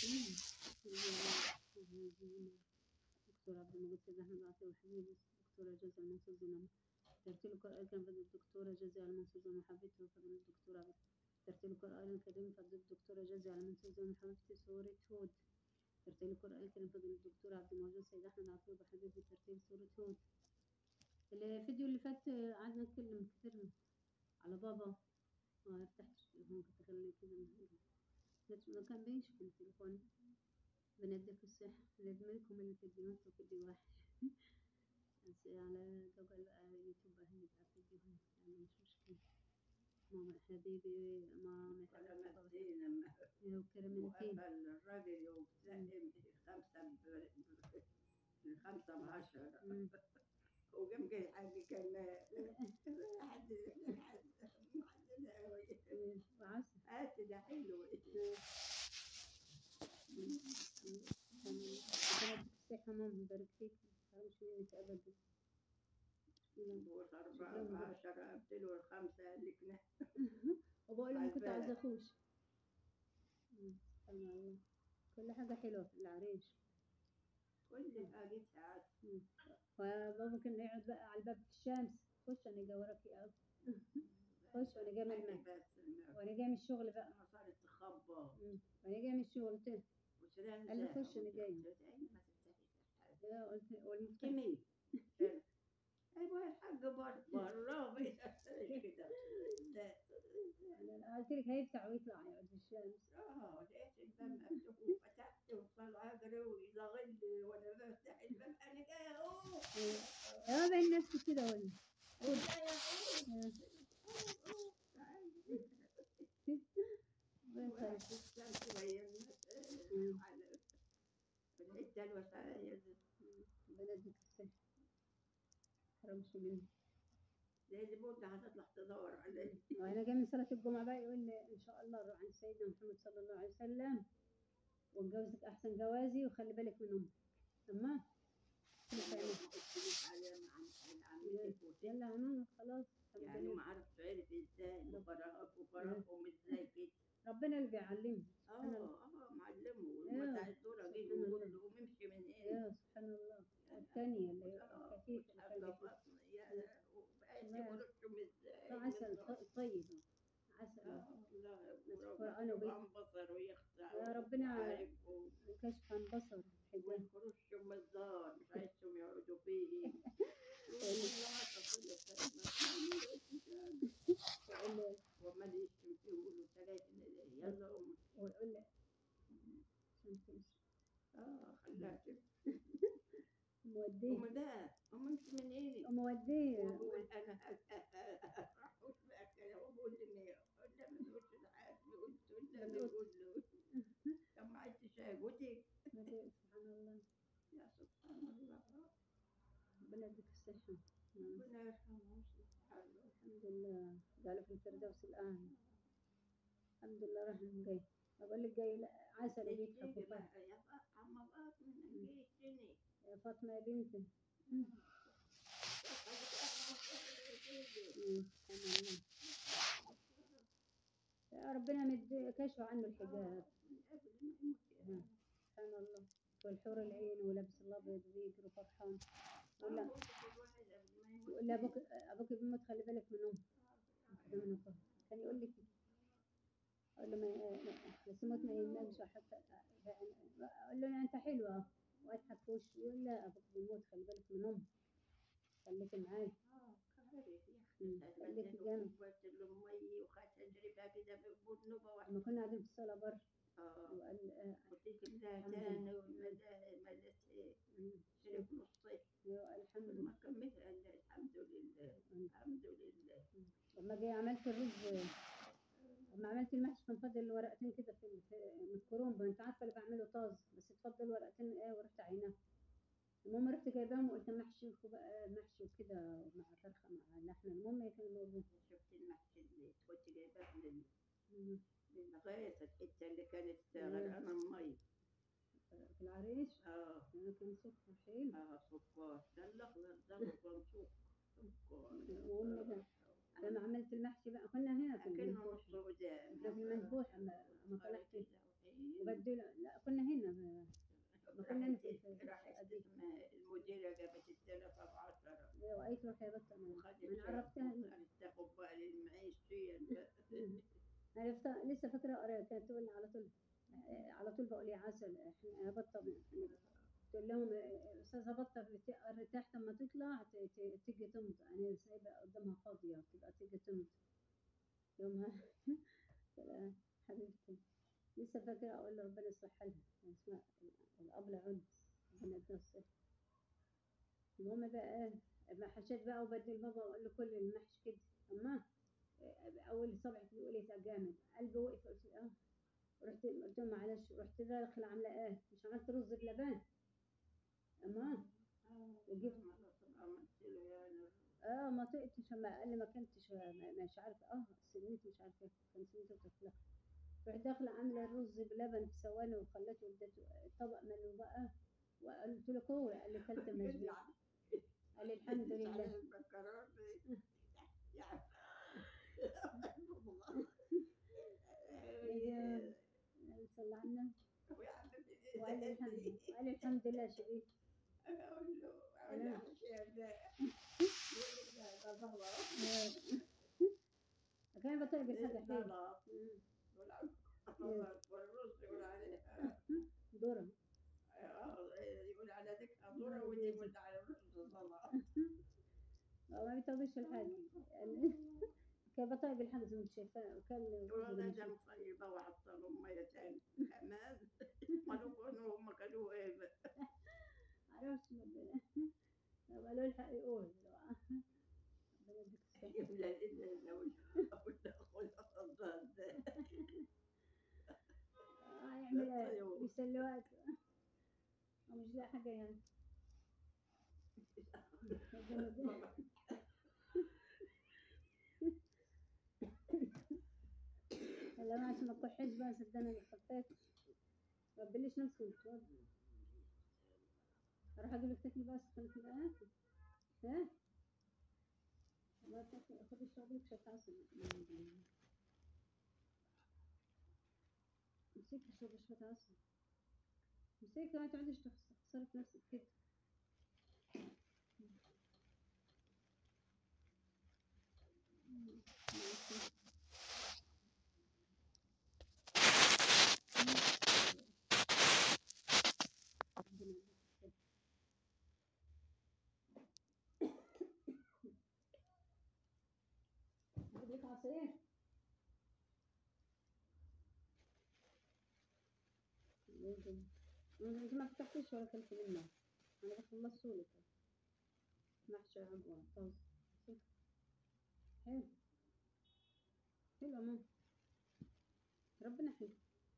دكتور عبد المجيد سيد احمد العاطي وحبيبي دكتورة جوزي المنصور زينب ترتيل القرآن كان فضل الدكتورة جوزي على منصور زينب وحبيبتي وفضل الدكتورة عبد ترتيل القرآن الكريم فضل الدكتورة جوزي على منصور زينب وحبيبتي سورة هود ترتيل القرآن الكريم فضل الدكتور عبد الموجود سيد أحمد عطية وحبيبي ترتيل سورة هود الفيديو اللي فات آه، قعدنا نتكلم كتير على بابا ما فتحتش التليفون كنت خليه كده لقيت ما كان بيشحن التليفون بنديك الصحة لازملكم اللي تدي انتوا فيديو واحد بس على جوجل آه، يوتيوب هنبقى فيديو يعني مش مشكلة ماما حبيبي ماما حبيبتي بابا كلمتين لما يا وكرمنتين وقفل الراجل يوم خمسة ب- الخمسة بعشرة مم. وقام جاي حاج كمان حد محددة أوي مم. وعسل هات ده حلو ربنا يديك الصحة ماما يبارك فيك ما تحرمش منك أبدا بقول أربعة بعشرة قلت له الخمسة قال لك لا وبقول لهم كنت عارفاه. عايزة أخوش مم. سبحان الله كل حاجة حلوة في العريش كل حاجة ساعات مم. وبابا كان يقعد بقى على الباب في الشمس خش أنا جاي وراك يا أبو خش وأنا جاي من الم- بس إنه وأنا جاي من الشغل بقى ما صارت تخبط مم. وأنا جاي من الشغل قلت له وسلام قال لي خش أنا جاي. ما تفتحيش الحاجة لا، قلت والمفتاح كمية ايوه الحاج بره بره ما يفتحش كده لا أنا قلت لك هيفتح ويطلع يقعد في الشمس اه لقيت الباب مفتوح وفتحت وطلع اجري ولغل وانا بفتح الباب انا جايه اهو يا بين نفسي كده ولا أنا جايه اهو بس الشمس وهي على الحته الوسائل بلدك الصحة حرمش منه زي اللي مدة هتطلع تدور علي وأنا جاي من صلاة الجمعة بقى يقول لي إن شاء الله نروح عند سيدنا محمد صلى الله عليه وسلم واتجوزك أحسن جوازي وخلي بالك من أمك تمام يلا يا ماما خلاص الحمد يعني لله ما عرفت عرف ازاي وفرهك وفرهكم ازاي كده ربنا اللي بيعلمه اه سبحان الله اه معلمه آه، وبتاع الدورة جه سبحان وقول الله. له قوم امشي من هنا يا سبحان الله الثانية اللي آه، كثيف وتحب بطن يا وبقيت لا. ورشهم ازاي عسل ط- طيب عسل آه، لا القرآن وبيت. وربنا بصر ويخدع يا ربنا وعارف و- كشف عن بصر حجاب ويخرجهم الدار مش عايزهم يقعدوا فيه ويقول له وما يشتم فيه يقولوا سلام يلا قوم ويقول له عشان تمشي اه خلاها تمشي موديه هم ده هم مش من ايه موديه وبقول انا راحوش بقى كده وبقول لي قلنا ما نقولش لحد قلت له ما نقول له طب ما عدتش شايفوتك سبحان الله يا سبحان الله ربنا يديك الصحة نعم. ربنا يرحمه سبحان الله الحمد لله جعله في الفردوس الأعلى الحمد لله رحمه جاي أقول لك جاي لا، عسل وبيضحك تيجي وفرح بقى يا بقى عم فاطمة نجيش تاني يا فاطمة يا بنتي مم. مم. سبحان الله يا ربنا مد كشف عنه الحجاب مم. سبحان الله والحور العين ولابس الابيض ويجري فرحان ولا يقول لي ابوك ابوك بيموت خلي بالك من امك من أمك. كان يقول لي كده اقول له ما ما- بس موت ما يهمكش حتى اقول له انت حلوه واضحك في وشه يقول لا ابوك بيموت خلي بالك من امك خليك معاي خليك جنب وخدت اجربها كده بالنوبه واحده لما كنا قاعدين في الصاله بره اه وقال آه، قلت لها تاني ومدى مم. شرب نصي أيوة، الحمد ما لله كملها إلا الحمد لله الحمد لله لما جاي عملت الرز لما عملت المحشي كان فاضل ورقتين كده في في- من الكرومب انت عارفه اللي بعمله طاز بس اتفضل ورقتين ايه ورحت عيناه المهم رحت جايباهم وقلت محشي بقى محشي وكده مع فرخه مع لحمه المهم كان موجود شفت المحشي اللي كنت جايباه من مم. لغاية الحتة اللي كانت مم. غرقانة المي في العريش اه كان سكر حلو اه سكر ده الأخضر ده الأخضر سكر سكر المهم ده لما عملت المحشي بقى كنا هنا في أكنه المنفوح نص وجاء احنا في المنفوح اما اما طلعت وبدله لا كنا هنا ب- ما كنا هنا في- في راحت الشقة دي. اسمها المديرة جابت التلفة بعشرة وقالت له يا بس انا وخدت انا عرفتها إن- قالت تاخد بقى للمعيشية عرفتها لسه فاكره قريت كانت تقول لي على طول آه، على طول بقول يا عسل احنا يا بطه تقول لهم آه، استاذه بطه بت- ارتاح لما تطلع ت- ت- تيجي تمضي انا سايبه قدامها فاضيه تبقى تيجي تمضي يومها قلت لها حبيبتي لسه فاكره اقول له ربنا يصلح حالها كان اسمها الابله عد ربنا يديها الصحه المهم بقى ايه ما حشيت بقى وبدل بابا اقول له كل المحشي كده اما اول صبح بيقول لي جامد قلبي وقف قلت له اه رحت قلت له معلش رحت داخله عامله ايه مش عملت رز بلبان اما وجبت عملت له يعني اه ما طقتش ما قال لي ما كنتش ما- مش عارفه اه سنيت مش عارفه كان سنيته طفله رحت داخله عامله الرز بلبن في ثواني وخليته اديته طبق ملو بقى وقلت له كوع قال لي كلت مجبي قال لي الحمد لله صلى على النبي وقال لي الحمد وقال لي الحمد لله شريف كان بطيب الحاجه حلوه ذره يقول على ذيك ذرة ودي يقول على رز صلاة ما بيتوبش الحاجه يعني كان بطيب الحمد لله شايفاه وكان والله ده مصيبة وحط لهم مية تاني كمان قالوا كانوا هم كانوا ايه بقى. عرفت ربنا قالوا الحق يقول ربنا يديك الصحة يبلى إلا لو لو دخل أصلا آه، يعمل ايه بيسلي وقته ومش لاقي حاجة يعني ربنا يديك. لا ما عشان ما تكحش بقى صدقني اللي خفيت ما تبليش نفسك وتوضى اروح اجيب لك تاكلي بقى سخنة كده ها ها ما تاكل خدي اشربي لك شاي عسل مسكي اشربي شوية عسل مسكي ما تقعديش تخسري في نفسك كده ماشي. ربنا يديك الصحة. اجيب لك عصير ممكن انت ما فتحتيش ولا كلت منه انا بخلصه لك محشي عبوة طاز حلو حلو ماما ربنا حلو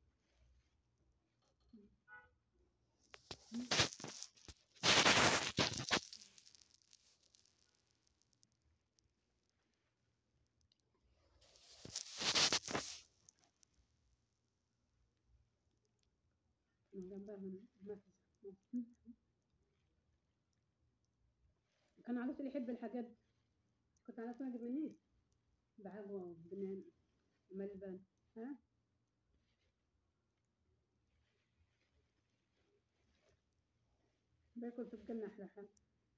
من جنبها من نفس كان على طول يحب الحاجات دي. كنت على طول اجيب منين بعجوة وبنان وملبن ها باكل في الجنة أحلى حاجة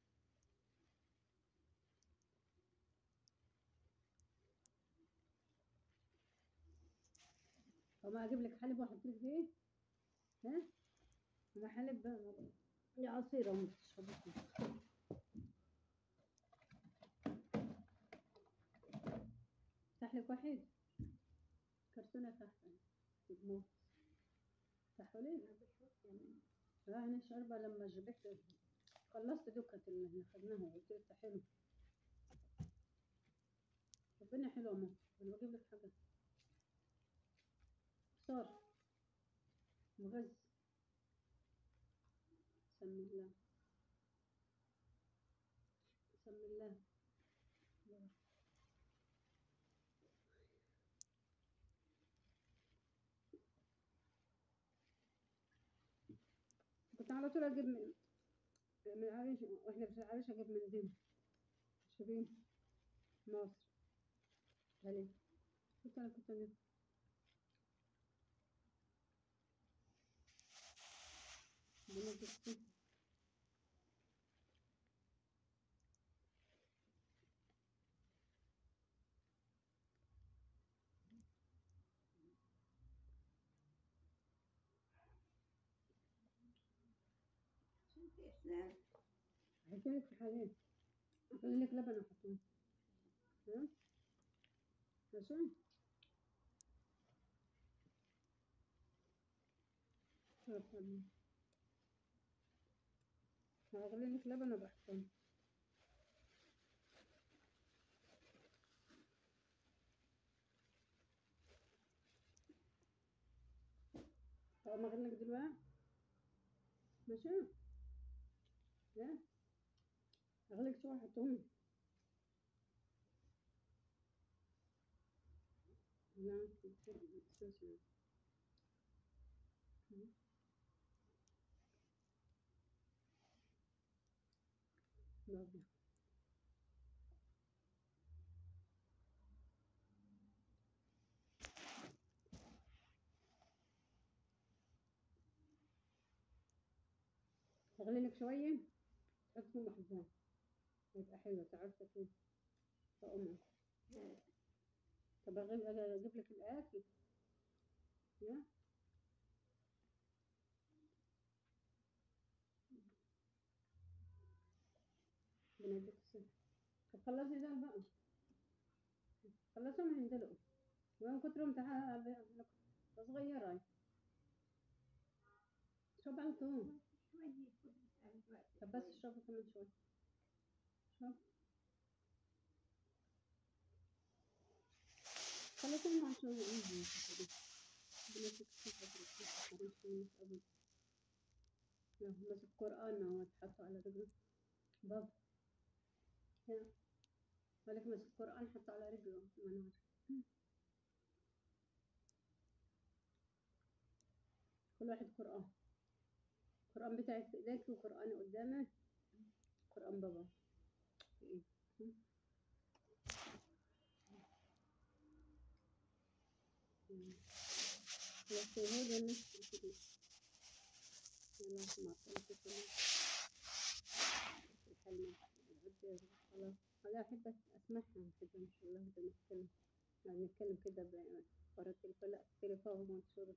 وما أجيب لك حليب وأحط لك فيه ها أنا حليب بقى يا عصير أهو تشربي فيه افتح لك واحد كرتونة تحت تجمو افتحوا لي لا أنا شاربة لما جبت خلصت دوكة اللي خدناها وقلت لك حلو ربنا حلو ما انا بجيب لك حاجة صار مغز سمي الله سمي الله الله. كنت على طول اجيب من من العريش واحنا في العريش اجيب من دين شبين مصر هلي كنت انا كنت اجيب ربنا يجزيك عشان في اسنان هحطلك في حاجات هخلي لك لبن احطه ها ماشي شرب لبن. هغلي لك لبن ابقى احطه اقوم اغلي لك دلوقتي ماشي لا اغلي لك شويه احطهم لك. لا استنى برضه اغلي لك شويه تحط فيهم حبان يبقى حلو تعرف كيف فأمك طب اجيب اجيب لك الاكل يا ربنا يديك الصحة طب خلصي ده بقى خلصهم هيندلقوا ومن كترهم تعال صغيرة شرب عنكم شوية كل سنة وقت طب بس شوية. اشربوا كمان شوية شرب خلصهم عشان ايه بنتك لو مسك قرآن ما هو تحطه على رجله بابا يا مالك مسك قرآن حطه على رجله منور كل واحد قرآن القرآن بتاعك في ايديك وقرآن قدامك قرآن بابا في ايدك خلاص يا هود ولا يلا مع السلامة الحلمة العدة خلاص أنا أحب أسمعها أحب إن شاء الله بدنا نتكلم يعني نتكلم كده ب- ورا التليفون لا التليفون منشور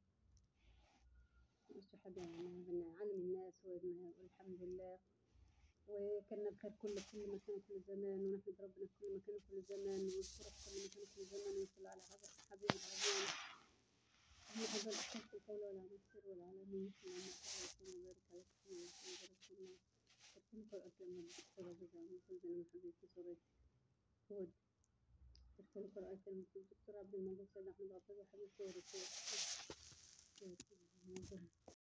مش حاجة يعني بنعلم الناس وإن- والحمد لله وكنا بخير كل كل مكان وكل زمان ونحمد ربنا في كل مكان وكل زمان ونشكره في كل مكان وكل زمان ونصلي على حضرة حبيب العظيم أهم حاجة الإخلاص في القول والعمل السر والعلانية اللهم صل وسلم وبارك على سيدنا محمد رسول الله ترسل قرأت لما الدكتورة جزاء من سيدنا محمد في سورة هود ترسل قرأت لما الدكتور عبد المجيد سيد أحمد عبد الوهاب حبيب سورة